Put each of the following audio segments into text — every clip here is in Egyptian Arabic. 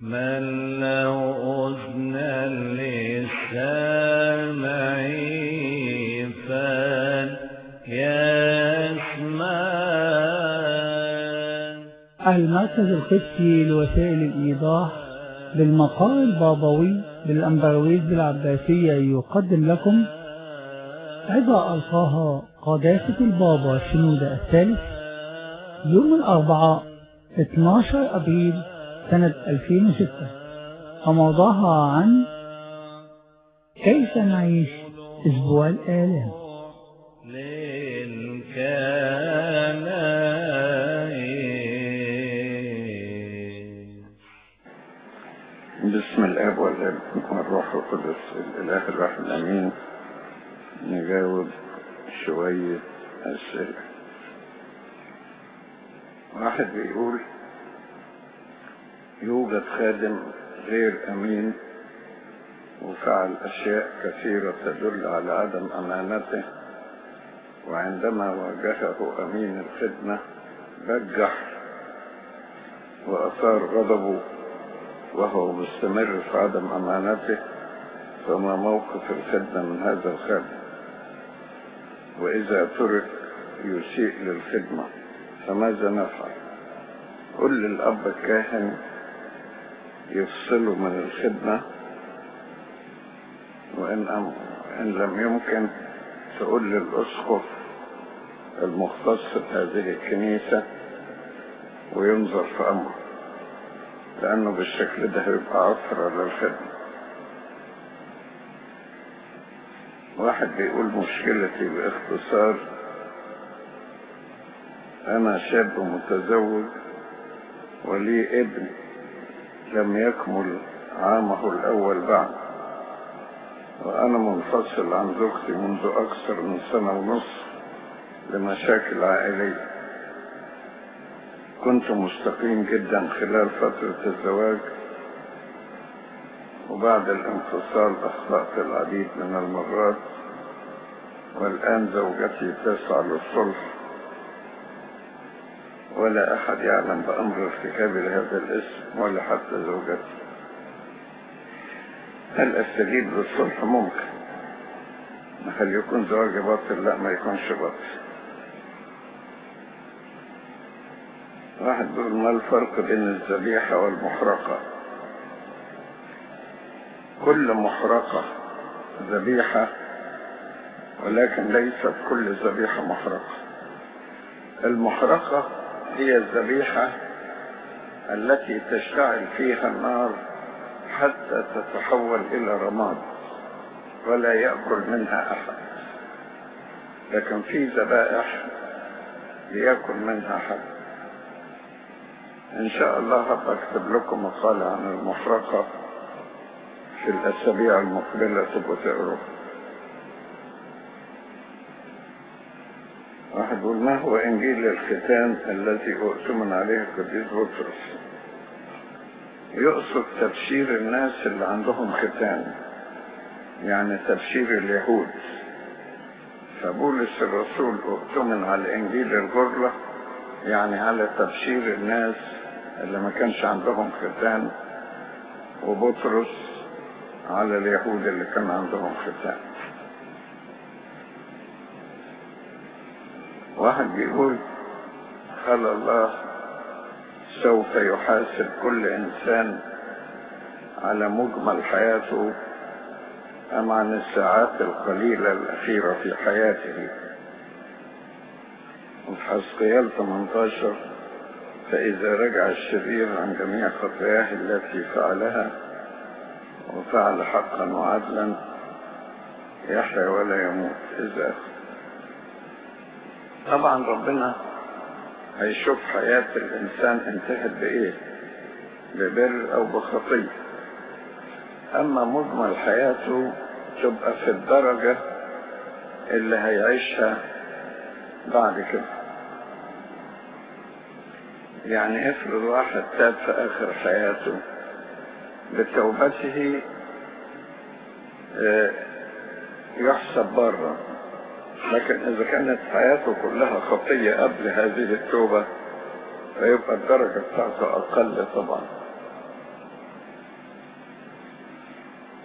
من له أذنا للسامع فليسمع المركز القدسي لوسائل الإيضاح بالمقال البابوي بالأنبرويز بالعباسية يقدم لكم عظة ألقاها قداسة البابا شنودة الثالث يوم الأربعاء 12 أبريل سنة 2006 وموضوعها عن كيف نعيش أسبوع الآلام للكنائس بسم الاب والابن والروح القدس الاله الواحد الامين نجاوب شوية اسئلة واحد بيقول يوجد خادم غير امين وفعل اشياء كثيرة تدل على عدم امانته وعندما واجهه امين الخدمة بجح واثار غضبه وهو مستمر في عدم أمانته فما موقف الخدمة من هذا الخادم وإذا ترك يسيء للخدمة فماذا نفعل قل للأب الكاهن يفصله من الخدمة وإن أم إن لم يمكن تقول للأسقف المختص بهذه الكنيسة وينظر في أمره لأنه بالشكل ده هيبقى عثرة للخدمة واحد بيقول مشكلتي باختصار أنا شاب متزوج ولي ابن لم يكمل عامه الأول بعد وأنا منفصل عن زوجتي منذ أكثر من سنة ونصف لمشاكل عائلية كنت مستقيم جدا خلال فترة الزواج وبعد الانفصال أخطأت العديد من المرات والآن زوجتي تسعى للصلح ولا أحد يعلم بأمر ارتكابي لهذا الاسم ولا حتى زوجتي هل أستجيب للصلح ممكن هل يكون زواجي باطل لا ما يكونش باطل واحد بيقول ما الفرق بين الذبيحة والمحرقة كل محرقة ذبيحة ولكن ليست كل ذبيحة محرقة المحرقة هي الذبيحة التي تشتعل فيها النار حتى تتحول إلى رماد ولا يأكل منها أحد لكن في ذبائح ليأكل منها حد إن شاء الله هبقى أكتب لكم مقالة عن المحرقة في الأسابيع المقبلة تبقوا تقروا واحد يقول ما هو إنجيل الختان الذي أؤتمن عليه القديس بطرس يقصد تبشير الناس اللي عندهم ختان يعني تبشير اليهود فبولس الرسول اؤتمن على إنجيل الجرلة يعني على تبشير الناس اللي ما كانش عندهم ختان وبطرس على اليهود اللي كان عندهم ختان واحد بيقول قال الله سوف يحاسب كل انسان على مجمل حياته ام عن الساعات القليله الاخيره في حياته وفي حسقيال 18 فإذا رجع الشرير عن جميع خطاياه التي فعلها وفعل حقا وعدلا يحيا ولا يموت إذا طبعا ربنا هيشوف حياة الإنسان انتهت بإيه ببر أو بخطية أما مجمل حياته تبقى في الدرجة اللي هيعيشها بعد كده يعني افرض واحد تاب في اخر حياته بتوبته يحسب بره لكن اذا كانت حياته كلها خطية قبل هذه التوبة فيبقى الدرجة بتاعته اقل طبعا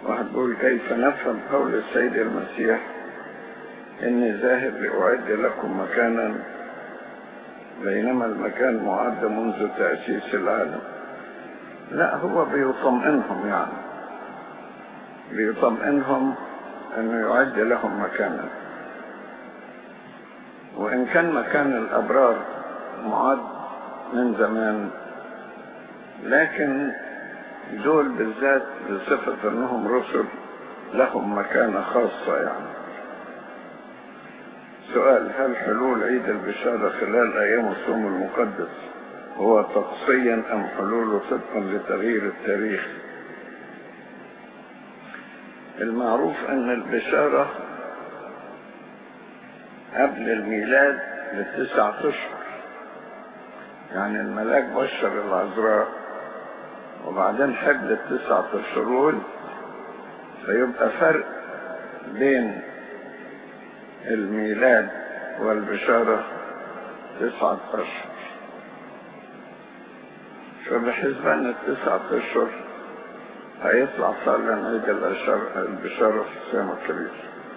واحد بيقول كيف نفهم قول السيد المسيح إني ذاهب لأعد لكم مكانا بينما المكان معد منذ تأسيس العالم لا هو بيطمئنهم يعني بيطمئنهم انه يعد لهم مكانا وان كان مكان الابرار معد من زمان لكن دول بالذات بصفة انهم رسل لهم مكانة خاصة يعني سؤال هل حلول عيد البشارة خلال ايام الصوم المقدس هو تقصيا ام حلوله صدقا لتغيير التاريخ المعروف ان البشارة قبل الميلاد بتسعة اشهر يعني الملاك بشر العذراء وبعدين حد التسعة اشهر فيبقى فرق بين الميلاد والبشارة تسعة اشهر فبحسبان التسعة اشهر هيطلع فعلا عيد البشارة في السنة الكبير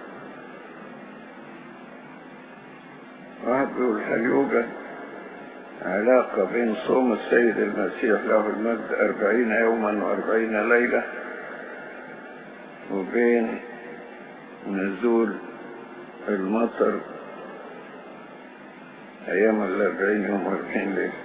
واحد بيقول هل يوجد علاقة بين صوم السيد المسيح له المجد أربعين يوما وأربعين ليلة وبين نزول المطر أيام الأربعين يوم وأربعين ليلة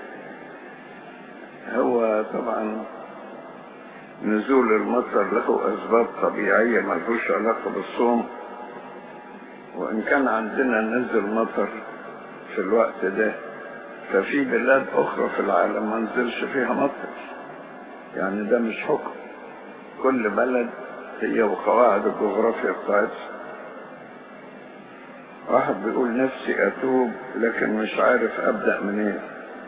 هو طبعا نزول المطر له أسباب طبيعية ملهوش علاقة بالصوم وإن كان عندنا نزل مطر في الوقت ده ففي بلاد أخرى في العالم ما نزلش فيها مطر يعني ده مش حكم كل بلد هي وقواعد الجغرافيا بتاعتها واحد بيقول نفسي أتوب لكن مش عارف أبدأ منين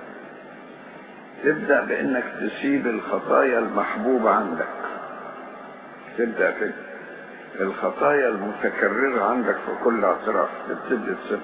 تبدأ بأنك تسيب الخطايا المحبوبة عندك تبدأ كده الخطايا المتكررة عندك في كل اعتراف تبتدي تسيبها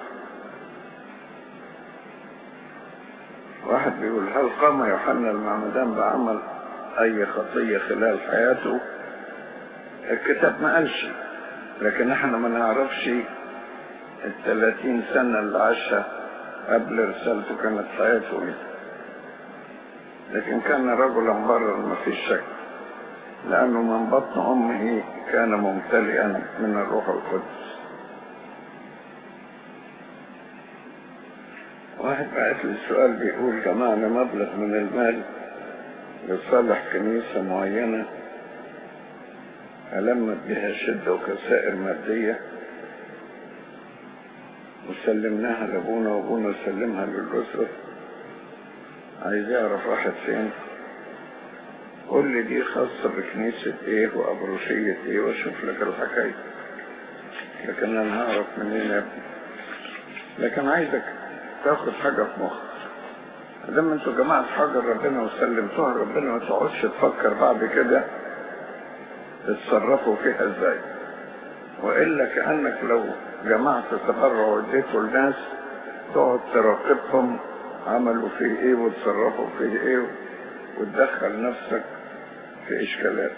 واحد بيقول هل قام يوحنا المعمدان بعمل أي خطية خلال حياته الكتاب ما قالش لكن احنا ما نعرفش الثلاثين سنة اللي عاشها قبل رسالته كانت حياته ايه لكن كان رجلا برا ما فيش شك لأنه من بطن أمه كان ممتلئا من الروح القدس واحد بعت لي السؤال بيقول جمعنا مبلغ من المال لصالح كنيسة معينة ألمت بها شدة وكسائر مادية وسلمناها لأبونا وأبونا سلمها للأسرة عايز يعرف راحت فين قول لي دي خاصة بكنيسة ايه وأبروشية ايه واشوف لك الحكاية لكن انا هعرف منين يا ابني لكن عايزك تاخد حاجة في مخك دام انتوا جماعة حاجة ربنا وسلمتوها ربنا ما تقعدش تفكر بعد كده تتصرفوا فيها ازاي والا كأنك لو جمعت تبرع واديته لناس تقعد تراقبهم عملوا فيه ايه وتصرفوا فيه ايه وتدخل نفسك في اشكالات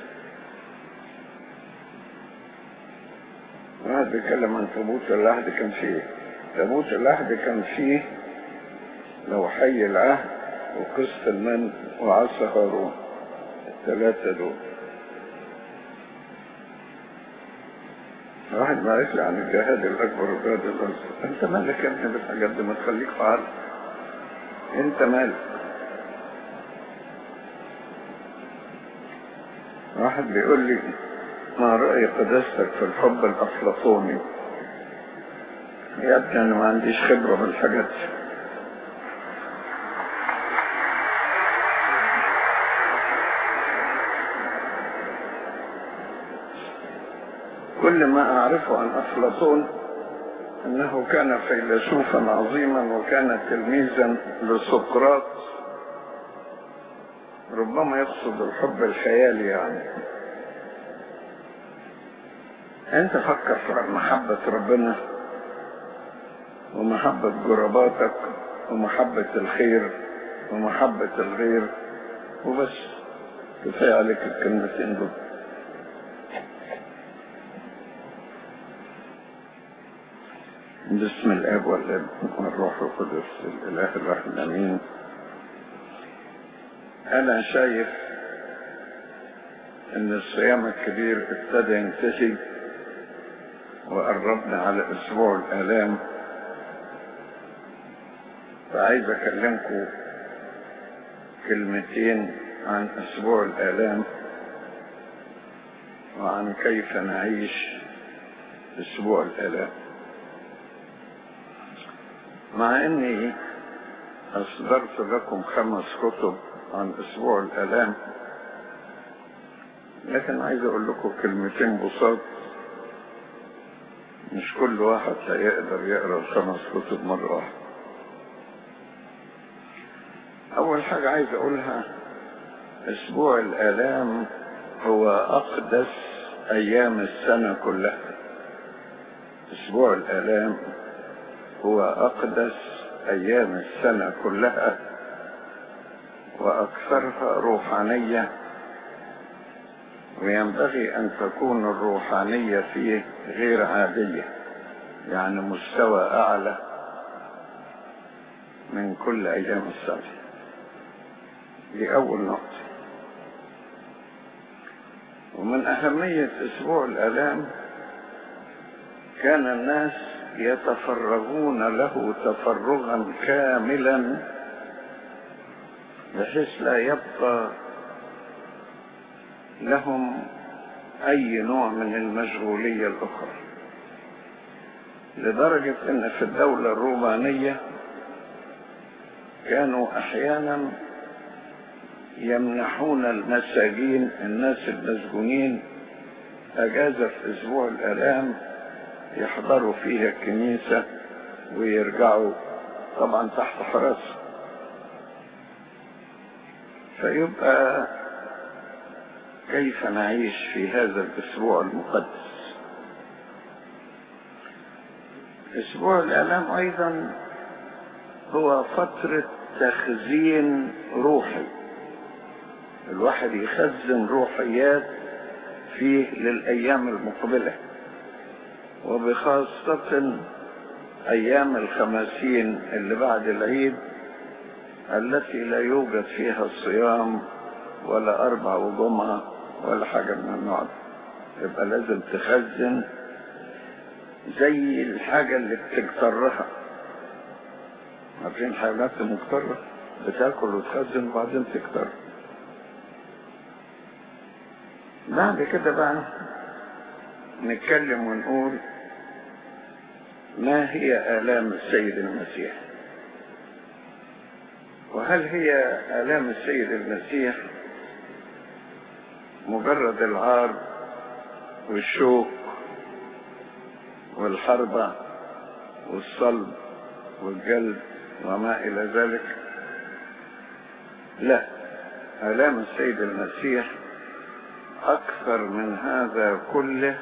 واحد بيتكلم عن تابوت العهد كان فيه تابوت العهد كان فيه لو حي العهد وقسط المن وعصا هارون الثلاثة دول واحد ما لي عن الجهاد الأكبر والجهاد الأصغر أنت مالك يا ابني بالحاجات دي ما تخليك فعال أنت مالك واحد بيقول لي ما رأي قداستك في الحب الأفلاطوني يا ابني أنا ما عنديش خبرة بالحاجات دي كل ما أعرفه عن أفلاطون أنه كان فيلسوفا عظيما وكان تلميذا لسقراط ربما يقصد الحب الخيالي يعني أنت فكر في محبة ربنا ومحبة جرباتك ومحبة الخير ومحبة الغير وبس كفاية عليك الكلمتين دول باسم الاب والابن والروح القدس الاله الواحد الامين انا شايف ان الصيام الكبير ابتدى ينتهي وقربنا على اسبوع الالام فعايز اكلمكم كلمتين عن اسبوع الالام وعن كيف نعيش اسبوع الالام مع اني اصدرت لكم خمس كتب عن اسبوع الالام لكن عايز اقول لكم كلمتين بساط مش كل واحد هيقدر يقرا الخمس كتب مره واحده اول حاجه عايز اقولها اسبوع الالام هو اقدس ايام السنه كلها اسبوع الالام هو اقدس ايام السنه كلها واكثرها روحانيه وينبغي ان تكون الروحانيه فيه غير عاديه يعني مستوى اعلى من كل ايام السنه دي اول نقطه ومن اهميه اسبوع الالام كان الناس يتفرغون له تفرغا كاملا بحيث لا يبقى لهم اي نوع من المشغولية الاخرى لدرجة ان في الدولة الرومانية كانوا احيانا يمنحون المساجين الناس المسجونين اجازة في اسبوع الالام يحضروا فيها الكنيسة ويرجعوا طبعا تحت حراسة فيبقى كيف نعيش في هذا الاسبوع المقدس اسبوع الالام ايضا هو فترة تخزين روحي الواحد يخزن روحيات فيه للايام المقبله وبخاصة أيام الخمسين اللي بعد العيد التي لا يوجد فيها الصيام ولا أربع وجمعة ولا حاجة من النوع ده يبقى لازم تخزن زي الحاجة اللي بتكترها عارفين حاجات مكترة بتاكل وتخزن وبعدين تكتر بعد كده بقى نتكلم ونقول ما هي آلام السيد المسيح وهل هي آلام السيد المسيح مجرد العار والشوك والحربة والصلب والجلد وما إلى ذلك لا آلام السيد المسيح أكثر من هذا كله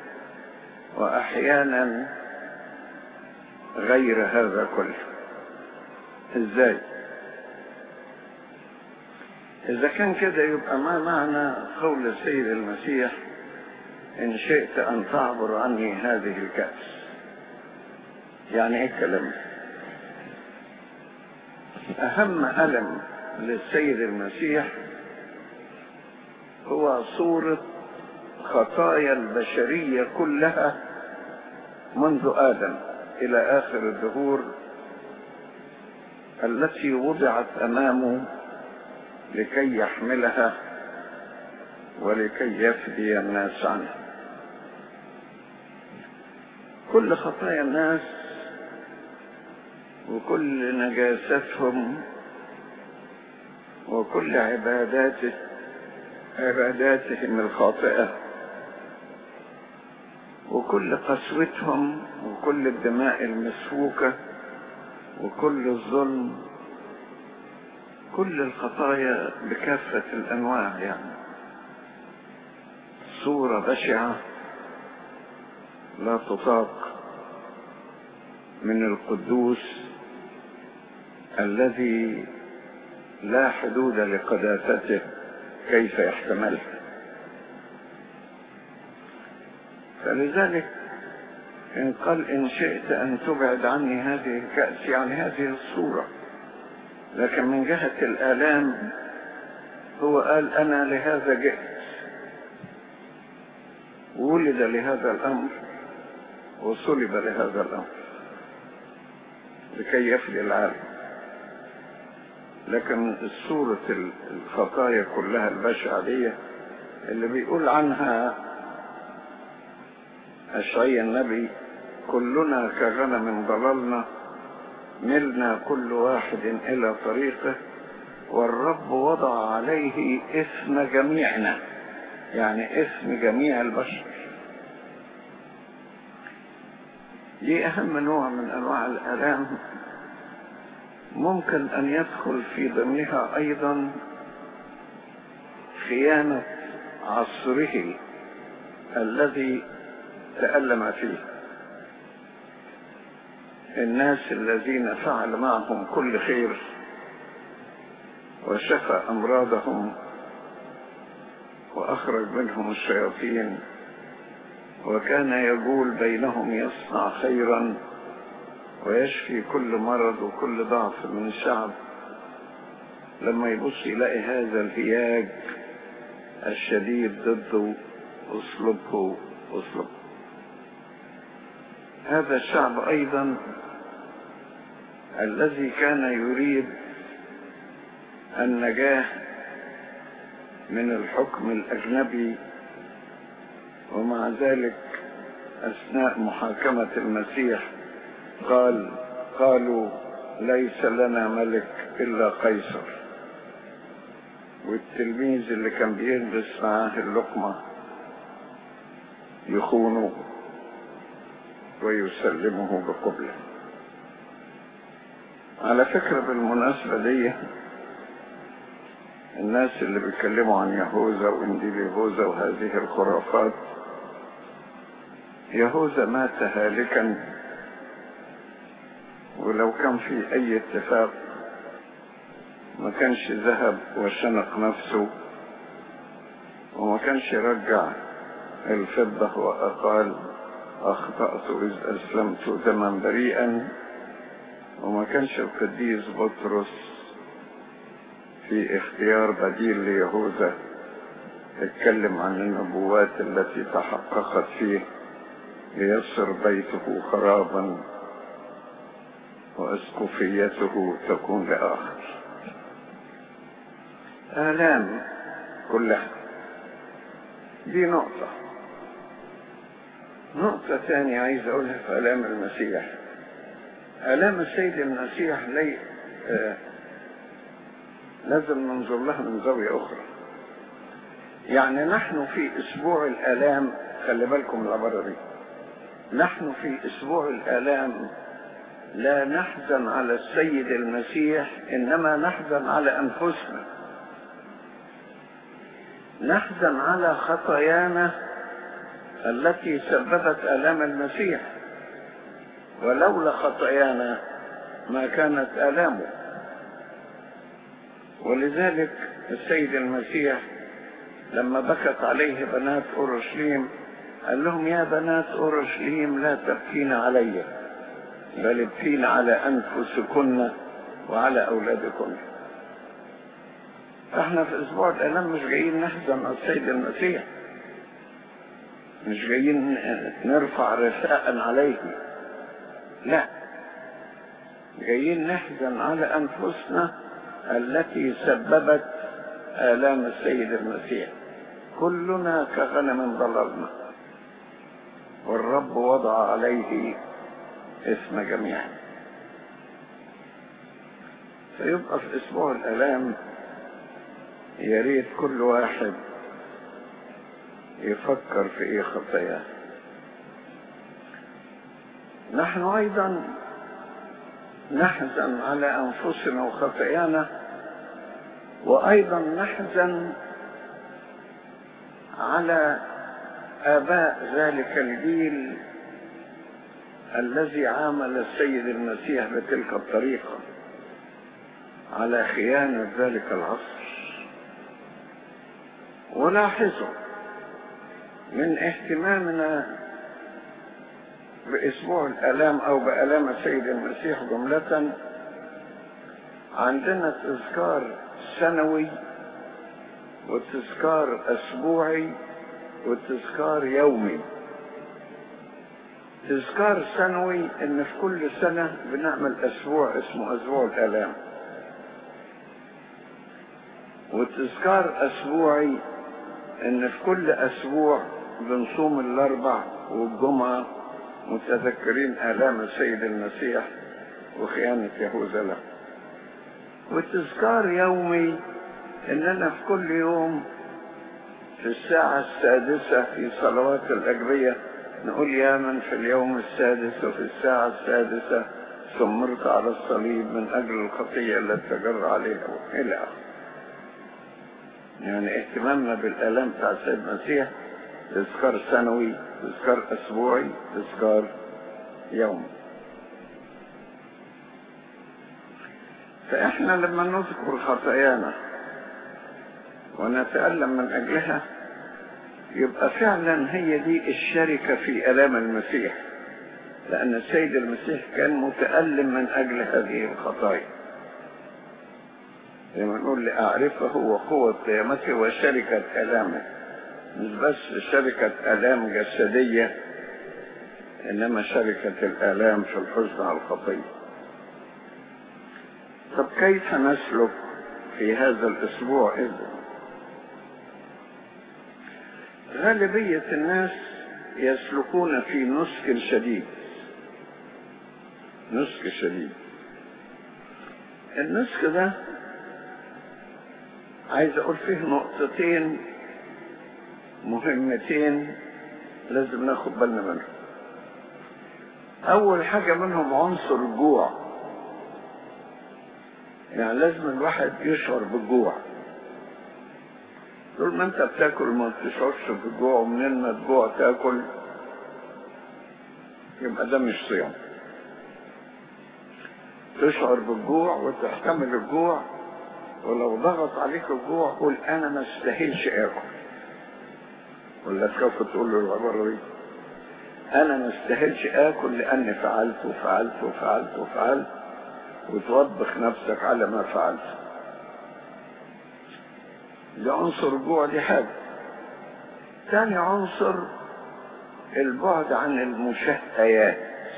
وأحيانا غير هذا كله ازاي اذا كان كده يبقى ما معنى قول السيد المسيح ان شئت ان تعبر عني هذه الكأس يعني ايه الكلام اهم ألم للسيد المسيح هو صورة خطايا البشرية كلها منذ آدم إلى آخر الدهور التي وضعت أمامه لكي يحملها ولكي يفدي الناس عنها كل خطايا الناس وكل نجاستهم وكل عباداته عباداتهم الخاطئة وكل قسوتهم وكل الدماء المسفوكة وكل الظلم كل الخطايا بكافة الأنواع يعني صورة بشعة لا تطاق من القدوس الذي لا حدود لقداسته كيف يحتملها فلذلك إن قال إن شئت أن تبعد عني هذه الكأس يعني هذه الصورة لكن من جهة الآلام هو قال أنا لهذا جئت ولد لهذا الأمر وصلب لهذا الأمر لكي يفدي العالم لكن صورة الخطايا كلها البشعة دي اللي بيقول عنها أشعي النبي كلنا كغنم ضللنا ملنا كل واحد إلى طريقه والرب وضع عليه اسم جميعنا يعني اسم جميع البشر دي أهم نوع من أنواع الآلام ممكن أن يدخل في ضمنها أيضا خيانة عصره الذي تألم فيه الناس الذين فعل معهم كل خير وشفى أمراضهم وأخرج منهم الشياطين وكان يقول بينهم يصنع خيرا ويشفي كل مرض وكل ضعف من الشعب لما يبص يلاقي هذا الهياج الشديد ضده اصلبه اصلبه هذا الشعب ايضا الذي كان يريد النجاه من الحكم الاجنبي ومع ذلك اثناء محاكمه المسيح قال قالوا ليس لنا ملك الا قيصر والتلميذ اللي كان بيلبس معاه اللقمه يخونه ويسلمه بقبله على فكرة بالمناسبة دي الناس اللي بيتكلموا عن يهوذا وانجيل يهوذا وهذه الخرافات يهوذا مات هالكا ولو كان في اي اتفاق ما كانش ذهب وشنق نفسه وما كانش يرجع الفضة وقال أخطأت إذ أسلمت دما بريئا وما كانش القديس بطرس في اختيار بديل ليهوذا اتكلم عن النبوات التي تحققت فيه ليصر بيته خرابا واسقفيته تكون لآخر آلام كلها دي نقطة نقطة ثانية عايز أقولها في آلام المسيح آلام السيد المسيح لي آه لازم ننظر لها من زاوية أخرى يعني نحن في أسبوع الآلام خلي بالكم العبارة دي نحن في أسبوع الآلام لا نحزن على السيد المسيح إنما نحزن على أنفسنا نحزن على خطايانا التي سببت آلام المسيح ولولا خطايانا ما كانت آلامه ولذلك السيد المسيح لما بكت عليه بنات أورشليم قال لهم يا بنات أورشليم لا تبكين علي بل ابكين على أنفسكن وعلى أولادكن احنا في اسبوع الالام مش جايين نحزن على السيد المسيح مش جايين نرفع رثاء عليه لا جايين نحزن على انفسنا التي سببت الام السيد المسيح كلنا كغنم ضللنا والرب وضع عليه اسم جميعا فيبقى في اسبوع الالام يا ريت كل واحد يفكر في ايه خطاياه نحن ايضا نحزن على انفسنا وخطايانا وايضا نحزن على اباء ذلك الجيل الذي عامل السيد المسيح بتلك الطريقه على خيانه ذلك العصر ولاحظوا من اهتمامنا بأسبوع الآلام أو بآلام السيد المسيح جملة عندنا تذكار سنوي وتذكار أسبوعي وتذكار يومي تذكار سنوي إن في كل سنة بنعمل أسبوع اسمه أسبوع الآلام وتذكار أسبوعي إن في كل أسبوع بنصوم الأربع والجمعة متذكرين آلام السيد المسيح وخيانة يهوذا له وتذكار يومي إننا في كل يوم في الساعة السادسة في صلوات الأجرية نقول يا من في اليوم السادس وفي الساعة السادسة سمرت على الصليب من أجل الخطية التي تجر عليها إلى آخره يعني اهتمامنا بالآلام بتاع السيد المسيح تذكار سنوي تذكار أسبوعي تذكار يومي فإحنا لما نذكر خطايانا ونتألم من أجلها يبقى فعلا هي دي الشركة في ألام المسيح لأن السيد المسيح كان متألم من أجل هذه الخطايا زي ما نقول لأعرفه وقوة قيامته وشركة ألامه مش بس شركة آلام جسدية إنما شركة الآلام في الحزن على الخطية طب كيف نسلك في هذا الأسبوع إذن غالبية الناس يسلكون في نسك شديد نسك شديد النسك ده عايز اقول فيه نقطتين مهمتين لازم ناخد بالنا منهم اول حاجة منهم عنصر الجوع يعني لازم الواحد يشعر بالجوع طول ما انت بتاكل ما بتشعرش بالجوع ومنين ما تجوع تاكل يبقى ده مش صيام تشعر بالجوع وتحتمل الجوع ولو ضغط عليك الجوع قول انا ما استاهلش اكل ولا تخاف تقول له العباره دي انا ما استاهلش اكل لاني فعلت وفعلت وفعلت وفعلت وتوبخ نفسك على ما فعلت ده عنصر الجوع دي حاجة ثاني عنصر البعد عن المشهيات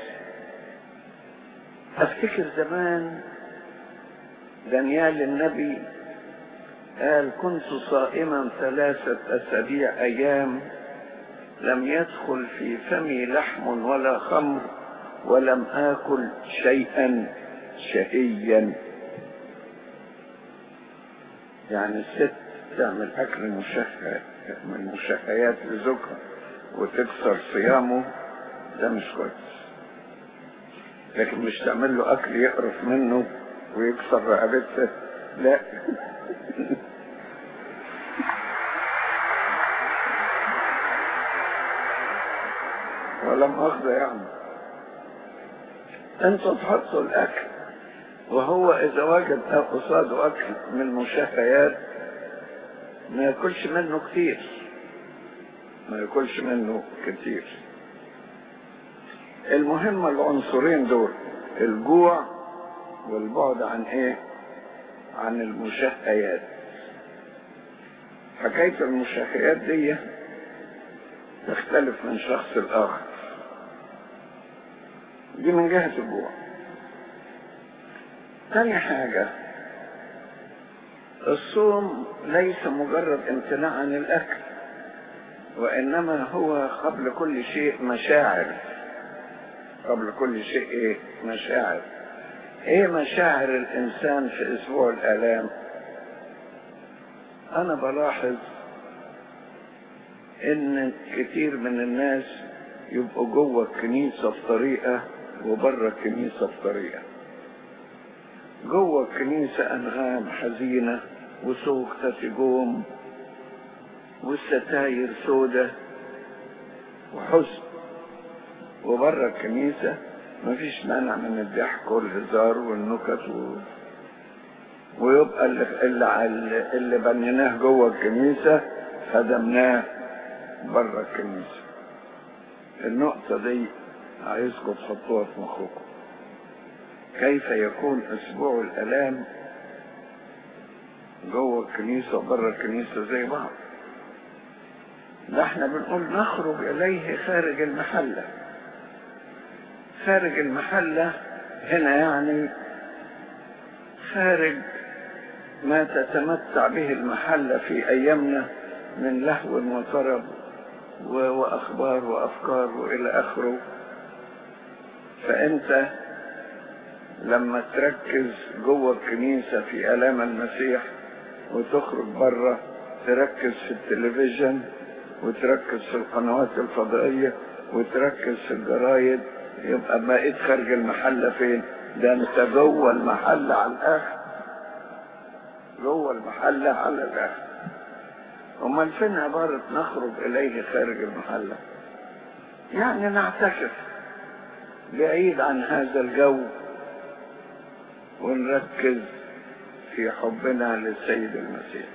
افتكر زمان دانيال النبي قال كنت صائما ثلاثة أسابيع أيام لم يدخل في فمي لحم ولا خمر ولم آكل شيئا شهيا يعني الست تعمل أكل مشهى من مشهيات لزوجها وتكسر صيامه ده مش كويس لكن مش تعمل له أكل يقرف منه ويكسر رقبتها لا ولا مؤاخذة يعني انتوا تحطوا الاكل وهو اذا وجد قصاده اكل من مشهيات ما ياكلش منه كتير ما ياكلش منه كتير المهم العنصرين دول الجوع والبعد عن ايه عن المشهيات حكاية المشهيات دي تختلف من شخص لآخر دي من جهة الجوع تاني حاجة الصوم ليس مجرد امتناع عن الأكل وإنما هو قبل كل شيء مشاعر قبل كل شيء إيه مشاعر إيه مشاعر الإنسان في أسبوع الآلام أنا بلاحظ إن كتير من الناس يبقوا جوه الكنيسة بطريقة وبره الكنيسة بطريقة جوه الكنيسة أنغام حزينة وسوق تتجوم والستاير سودة وحزن وبره الكنيسة مفيش مانع من الضحك والهزار والنكت و... ويبقى اللي اللي, اللي بنيناه جوه الكنيسة خدمناه بره الكنيسة النقطة دي عايزكم تحطوها في مخكم كيف يكون اسبوع الالام جوه الكنيسة وبره الكنيسة زي بعض ده احنا بنقول نخرج اليه خارج المحلة خارج المحلة هنا يعني خارج ما تتمتع به المحلة في ايامنا من لهو وطرب واخبار وافكار والى اخره فانت لما تركز جوه الكنيسة في الام المسيح وتخرج بره تركز في التلفزيون وتركز في القنوات الفضائية وتركز في الجرايد يبقى بقيت خارج المحلة فين ده انت جوه المحلة على الاخر جوه المحلة على الاخر امال فين عبارة نخرج اليه خارج المحلة يعني نعتكف بعيد عن هذا الجو ونركز في حبنا للسيد المسيح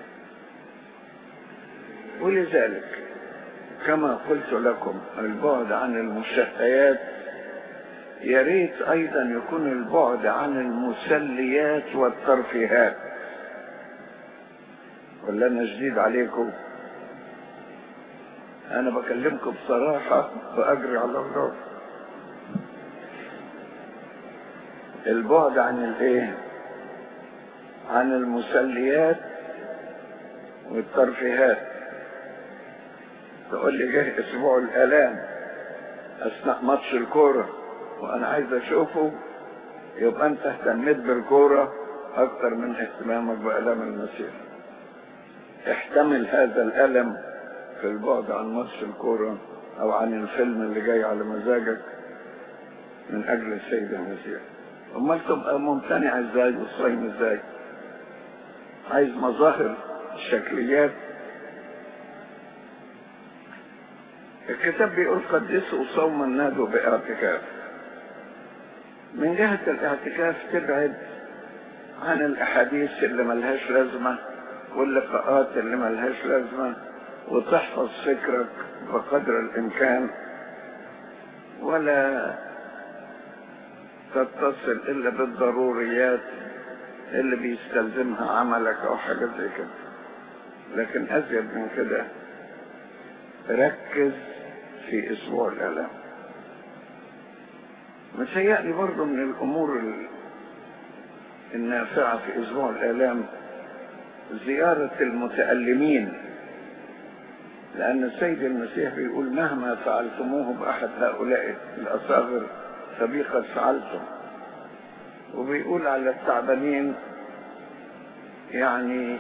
ولذلك كما قلت لكم البعد عن المشتهيات يا ريت ايضا يكون البعد عن المسليات والترفيهات ولا انا جديد عليكم انا بكلمكم بصراحة واجري على الله البعد عن الايه عن المسليات والترفيهات تقول لي جه اسبوع الالام اثناء ماتش الكوره وانا عايز اشوفه يبقى انت اهتميت بالكوره اكتر من اهتمامك بالام المسيح احتمل هذا الالم في البعد عن ماتش الكوره او عن الفيلم اللي جاي على مزاجك من اجل السيد المسيح امال تبقى ممتنع ازاي وصايم ازاي عايز مظاهر شكليات الكتاب بيقول قدسوا صوما نادوا باعتكاف من جهة الاعتكاف تبعد عن الاحاديث اللي ملهاش لازمة واللقاءات اللي ملهاش لازمة وتحفظ فكرك بقدر الامكان ولا تتصل الا بالضروريات اللي بيستلزمها عملك او حاجة زي كده لكن ازيد من كده ركز في اسبوع الالام متهيألي برضه من الامور النافعة في اسبوع الالام زيارة المتألمين لأن السيد المسيح بيقول مهما فعلتموه بأحد هؤلاء الأصاغر فبي قد فعلتم وبيقول على التعبانين يعني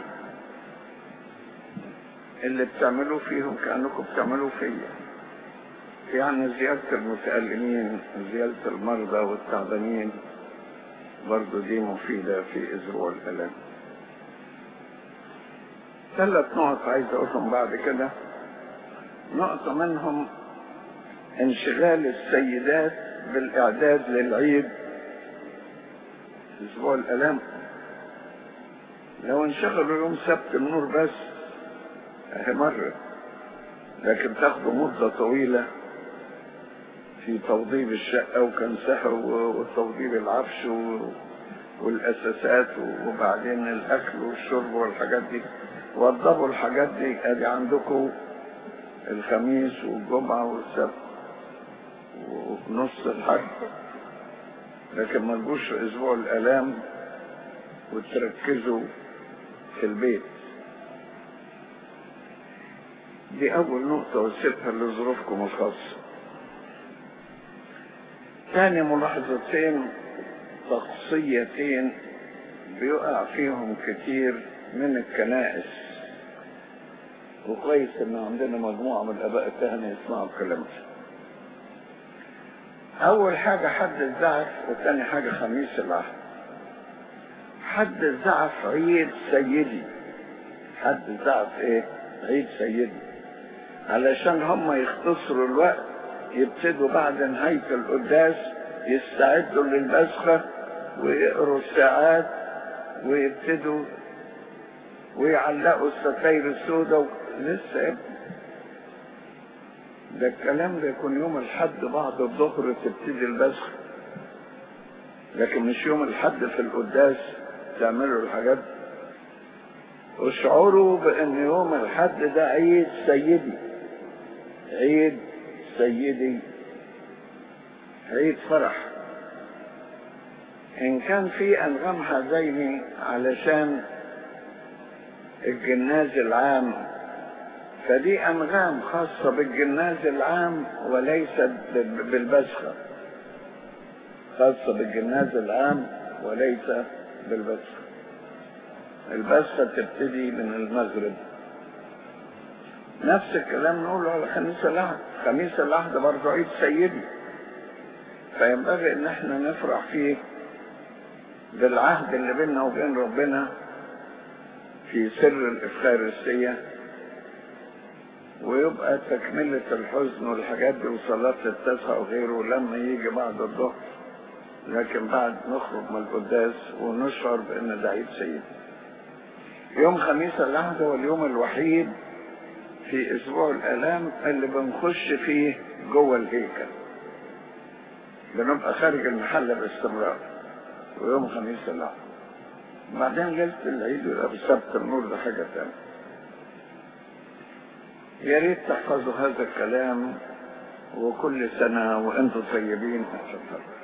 اللي بتعملوه فيهم كأنكم بتعملوه فيا يعني زيارة المتألمين زيارة المرضى والتعبانين برضو دي مفيدة في أسبوع الألام ثلاث نقط عايز أقولهم بعد كده نقطة منهم انشغال السيدات بالإعداد للعيد أسبوع الألام لو انشغلوا يوم سبت النور بس اهي مرة لكن تاخدوا مدة طويلة في توضيب الشقة وكنسها وتوضيب العفش والأساسات وبعدين الأكل والشرب والحاجات دي وضبوا الحاجات دي ادي عندكم الخميس والجمعة والسبت ونص الحج لكن ما تجوش في اسبوع الالام وتركزوا في البيت دي اول نقطة وسيبها لظروفكم الخاصة ثاني ملاحظتين شخصيتين بيقع فيهم كتير من الكنائس وكويس ان عندنا مجموعة من الاباء الكهنة يسمعوا الكلام ده اول حاجة حد الزعف وثاني حاجة خميس العهد حد الزعف عيد سيدي حد الزعف ايه عيد سيدي علشان هم يختصروا الوقت يبتدوا بعد نهاية القداس يستعدوا للبسخة ويقروا الساعات ويبتدوا ويعلقوا الستاير السوداء لسه ابن ده الكلام ده يكون يوم الحد بعد الظهر تبتدي البسخ لكن مش يوم الحد في القداس تعملوا الحاجات واشعروا بان يوم الحد ده عيد سيدي عيد سيدي عيد فرح ان كان في انغام هذين علشان الجناز العام فدي انغام خاصة بالجناز العام وليست بالبسخة خاصة بالجناز العام وليس بالبسخة البسخة تبتدي من المغرب نفس الكلام نقوله على خميس العهد خميس العهد برضه عيد سيدي فينبغي ان احنا نفرح فيه بالعهد اللي بيننا وبين ربنا في سر الإفخارستية ويبقى تكملة الحزن والحاجات دي وصلاة التسعة وغيره لما يجي بعد الظهر لكن بعد نخرج من القداس ونشعر بأن ده عيد سيدي يوم خميس العهد هو اليوم الوحيد في أسبوع الآلام اللي بنخش فيه جوه الهيكل بنبقى خارج المحل باستمرار ويوم خميس العهد بعدين ليلة العيد يبقى بسبت النور ده حاجة تانية يا ريت تحفظوا هذا الكلام وكل سنة وانتم طيبين اتفضلوا